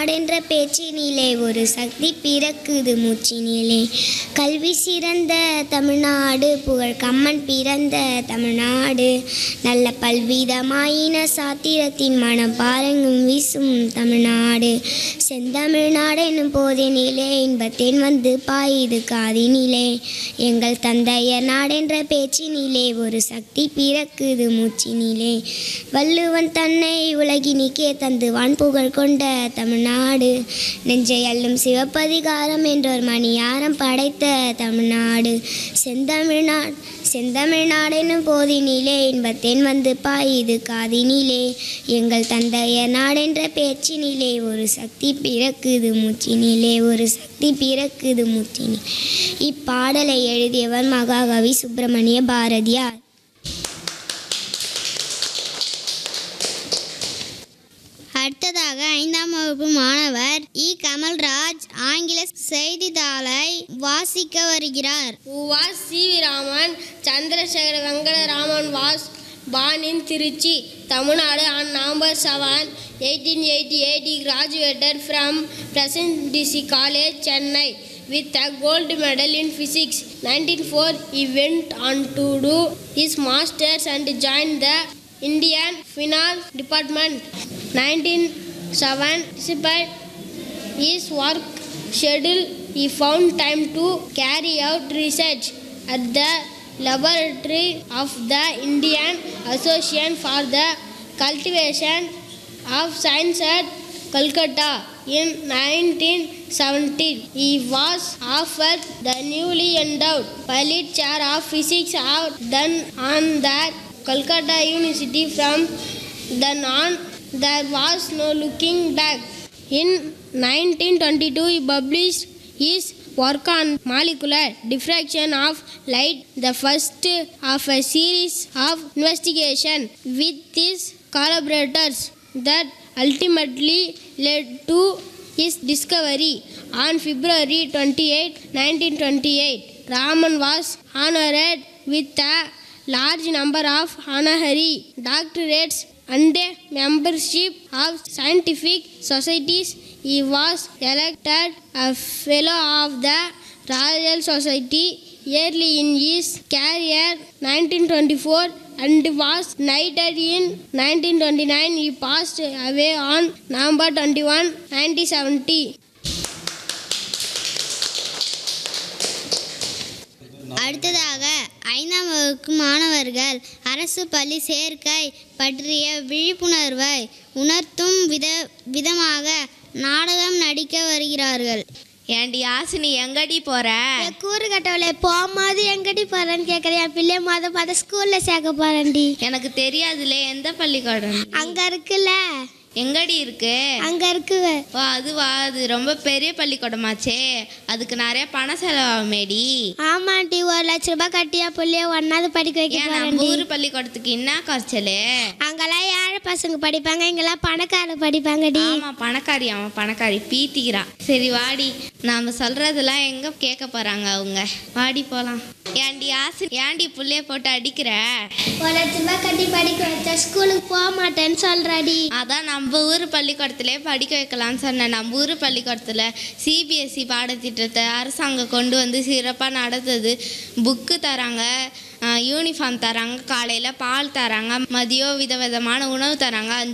நாடென்ற பேச்சினிலே ஒரு சக்தி பிறக்குது மூச்சினிலே கல்வி சிறந்த தமிழ்நாடு புகழ் கம்மன் பிறந்த தமிழ்நாடு நல்ல பல்விதமாயின சாத்திரத்தின் மனம் பாருங்கும் வீசும் தமிழ்நாடு செந்தமிழ்நாடு என்னும் போதினிலே இன்பத்தேன் வந்து பாயுது காதினிலே எங்கள் தந்தையர் நாடென்ற பேச்சினிலே ஒரு சக்தி பிறக்குது மூச்சினிலே வள்ளுவன் தன்னை உலகினிக்கே தந்து வான் புகழ் கொண்ட தமிழ்நாடு நெஞ்சை அள்ளும் சிவப்பதிகாரம் என்றொரு மணியாரம் படைத்த தமிழ்நாடு செந்தமிழ்நாடு செந்தமிழ்நாடு என்னும் போதினிலே இன்பத்தேன் வந்து பாயுது காதினிலே எங்கள் தந்தையர் நாடென்ற பேச்சினிலே ஒரு சக்தி பிறக்குது மூச்சினிலே ஒரு சக்தி பிறக்குது மூச்சினிலே இப்பாடலை எழுதியவர் மகாகவி சுப்பிரமணிய பாரதியார் அடுத்ததாக ஐந்தாம் வகுப்பு மாணவர் இ கமல்ராஜ் ஆங்கில செய்தித்தாளை வாசிக்க வருகிறார் who was C. V. Raman, Chandrasekhar Venkata Raman was born in Tiruchi, Tamil Nadu on November 7, 1888. He graduated from Presidency College, Chennai with a gold medal in physics. 1904, he went on to do his masters and joined the Indian Finance Department. 1907, despite his work schedule, he found time to carry out research at the laboratory of the Indian Association for the Cultivation of Science at Calcutta. In 1917, he was offered the newly endowed Pilot Chair of Physics of done on the Calcutta University. From then on, there was no looking back. In 1922, he published his work on molecular diffraction of light, the first of a series of investigation with his collaborators that ultimately led to his discovery. On February 28, 1928, Raman was honored with a large number of honorary doctorates and a membership of scientific societies. He was elected a fellow of the Royal Society early in his career 1924 and was knighted in 1929. He passed away on November 21, 1970. அடுத்ததாக ஐந்தாம் வகுப்பு மாணவர்கள் அரசு பள்ளி சேர்க்கை பற்றிய விழிப்புணர்வை உணர்த்தும் வித விதமாக நாடகம் நடிக்க வருகிறார்கள் ஏண்டி ஆசினி எங்கடி போற கூறு கட்டவளே போகும்போது எங்கடி போறேன்னு கேட்குறேன் என் பிள்ளைய மொத மொத ஸ்கூல்ல சேர்க்க போறேன்டி எனக்கு தெரியாதுல எந்த பள்ளிக்கூடம் அங்க இருக்குல்ல எங்கடி இருக்கு அங்க இருக்கு ஓ அதுவா அது ரொம்ப பெரிய பள்ளிக்கூடமாச்சே அதுக்கு நிறைய பணம் செலவாகுமேடி ஆமாண்டி ஒரு லட்ச ரூபாய் கட்டி என் பிள்ளைய ஒன்னாவது படிக்க வைக்க ஏன் நம்ம போறேன்டி ஊர் பள்ளிக்கூடத்துக்கு என்ன குறைச்சலு அங்கெல்லாம் ஏழை பசங்க படிப்பாங்க இங்கெல்லாம் பணக்கார படிப்பாங்கடி ஆமா பணக்காரி அவன் பணக்காரி பீத்திக்கிறா சரி வாடி நாம சொல்றதெல்லாம் எங்க கேட்க போறாங்க அவங்க வாடி போலாம் ஏண்டி ஆசி ஏண்டி புள்ளைய போட்டு அடிக்கிற ஒரு லட்ச ரூபாய் கட்டி படிக்க வச்சா ஸ்கூலுக்கு போக மாட்டேன்னு சொல்றாடி அதான் நம்ம ஊர் பள்ளிக்கூடத்திலே படிக்க வைக்கலாம்னு சொன்னேன் நம்ம ஊர் பள்ளிக்கூடத்தில் சிபிஎஸ்சி பாடத்திட்டத்தை அரசாங்கம் கொண்டு வந்து சிறப்பாக நடத்துது புக்கு தராங்க யூனிஃபார்ம் தராங்க காலையில் பால் தராங்க மதியம் விதவிதமான உணவு தராங்க